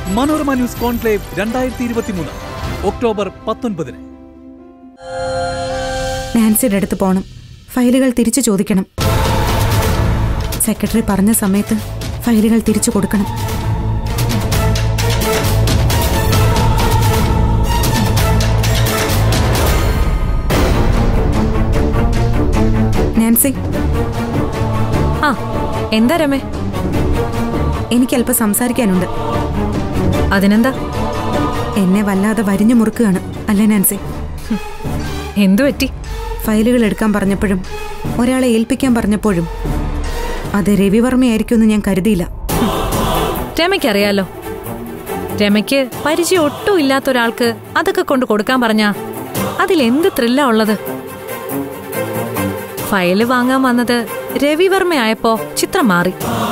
Manorama news conclave രണ്ടായിരത്തി ഇരുപത്തിമൂന്ന് October പത്തൊൻപതിന് നാൻസിയുടെ അടുത്ത് പോണം ഫയലുകൾ തിരിച്ചു ചോദിക്കണം സെക്രട്ടറി പറഞ്ഞ സമയത്ത് ഫയലുകൾ തിരിച്ചു കൊടുക്കണം നാൻസി ആ എന്താ രമേ എനിക്ക് അല്പം സംസാരിക്കാനുണ്ട് അതിനെന്താ എന്നെ വല്ലാതെ വരിഞ്ഞു മുറുക്കുകയാണ് അല്ലേ നാൻസി എന്തു പറ്റി ഫയലുകൾ എടുക്കാൻ പറഞ്ഞപ്പോഴും ഒരാളെ ഏൽപ്പിക്കാൻ പറഞ്ഞപ്പോഴും അത് രവിവർമ്മയായിരിക്കുമെന്ന് ഞാൻ കരുതിയില്ല രമയ്ക്കറിയാലോ രമയ്ക്ക് പരിചയം ഒട്ടും ഇല്ലാത്ത ഒരാൾക്ക് അതൊക്കെ കൊണ്ട് കൊടുക്കാൻ പറഞ്ഞാ അതിലെന്ത് ത്രില്ലാ ഉള്ളത് ഫയല് വാങ്ങാൻ വന്നത് രവിവർമ്മയായപ്പോ ചിത്രം മാറി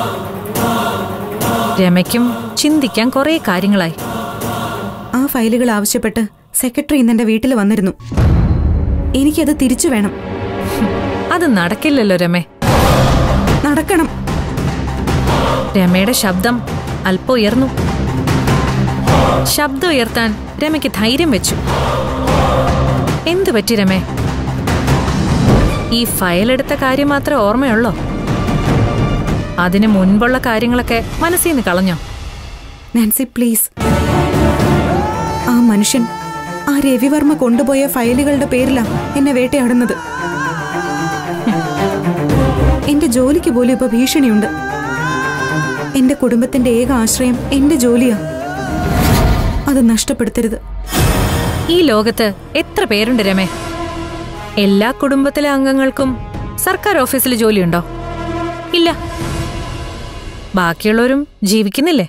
രമയ്ക്കും ചിന്തിക്കാൻ കുറേ കാര്യങ്ങളായി ആ ഫയലുകൾ ആവശ്യപ്പെട്ട് സെക്രട്ടറി ഇന്ന് എന്റെ വീട്ടിൽ വന്നിരുന്നു എനിക്കത് തിരിച്ചു വേണം അത് നടക്കില്ലല്ലോ രമേ നടക്കണം രമയുടെ ശബ്ദം അല്പം ഉയർന്നു ശബ്ദം ഉയർത്താൻ രമയ്ക്ക് ധൈര്യം വെച്ചു എന്തു പറ്റി രമേ ഈ ഫയൽ എടുത്ത കാര്യം മാത്രമേ ഓർമ്മയുള്ളോ അതിനു മുൻപുള്ള കാര്യങ്ങളൊക്കെ മനസ്സിൽ നിന്ന് കളഞ്ഞോ നാൻസി പ്ലീസ് ആ മനുഷ്യൻ ആ രവിവർമ്മ കൊണ്ടുപോയ ഫയലുകളുടെ പേരിലാ എന്നെ വേട്ടയാടുന്നത് എന്റെ ജോലിക്ക് പോലും ഇപ്പൊ ഭീഷണിയുണ്ട് എന്റെ കുടുംബത്തിന്റെ ഏക ആശ്രയം എന്റെ ജോലിയാ അത് നഷ്ടപ്പെടുത്തരുത് ഈ ലോകത്ത് എത്ര പേരുണ്ട് രമേ എല്ലാ കുടുംബത്തിലെ അംഗങ്ങൾക്കും സർക്കാർ ഓഫീസിൽ ജോലിയുണ്ടോ ഇല്ല ബാക്കിയുള്ളവരും ജീവിക്കുന്നില്ലേ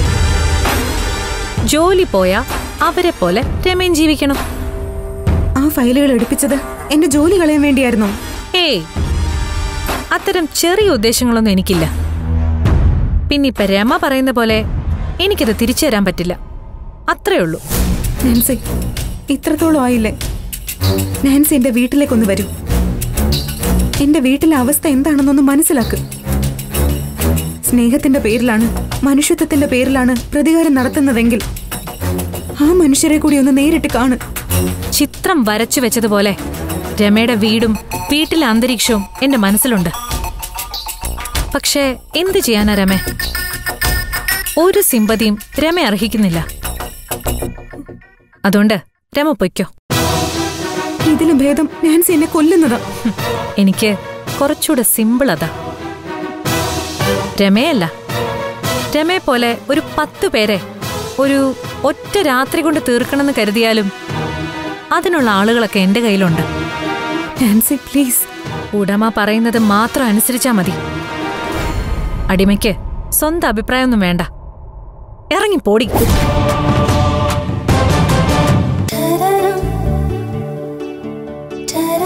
ജോലി പോയാ അവരെ പോലെ രമേൻ ജീവിക്കണം ആ ഫയലുകൾ എടുപ്പിച്ചത് എന്റെ ജോലി കളയാൻ വേണ്ടിയായിരുന്നോ ഏയ് അത്തരം ചെറിയ ഉദ്ദേശങ്ങളൊന്നും എനിക്കില്ല പിന്നിപ്പ രമ പറയുന്ന പോലെ എനിക്കത് തിരിച്ചു തരാൻ പറ്റില്ല അത്രേ ഉള്ളൂ നാൻസി ഇത്രത്തോളം ആയില്ലേ നാൻസി എന്റെ വീട്ടിലേക്കൊന്ന് വരൂ എന്റെ വീട്ടിലെ അവസ്ഥ എന്താണെന്നൊന്ന് മനസ്സിലാക്ക് സ്നേഹത്തിന്റെ പേരിലാണ് മനുഷ്യത്വത്തിന്റെ പേരിലാണ് പ്രതികാരം നടത്തുന്നതെങ്കിൽ ആ മനുഷ്യരെ കൂടി ഒന്ന് നേരിട്ട് കാണ് ചിത്രം വരച്ചു വെച്ചതുപോലെ രമയുടെ വീടും വീട്ടിലെ അന്തരീക്ഷവും എന്റെ മനസ്സിലുണ്ട് പക്ഷേ എന്ത് ചെയ്യാനാ രമേ ഒരു സിമ്പതിയും രമ അർഹിക്കുന്നില്ല അതുകൊണ്ട് രമ പൊയ്ക്കോ ഇതിലും ഭേദം നാൻസി എന്നെ കൊല്ലുന്നതാ ഹും, എനിക്ക് കുറച്ചുകൂടെ സിമ്പിൾ അതാ രമയല്ല രമയെ പോലെ ഒരു പത്ത് പേരെ ഒരു ഒറ്റ രാത്രി കൊണ്ട് തീർക്കണമെന്ന് കരുതിയാലും അതിനുള്ള ആളുകളൊക്കെ എന്റെ കയ്യിലുണ്ട് നാൻസി പ്ലീസ് ഉടമ പറയുന്നത് മാത്രം അനുസരിച്ചാ മതി അടിമയ്ക്ക് സ്വന്തം അഭിപ്രായമൊന്നും വേണ്ട ഇറങ്ങി പോടി Ta-da-dum. Ta-da.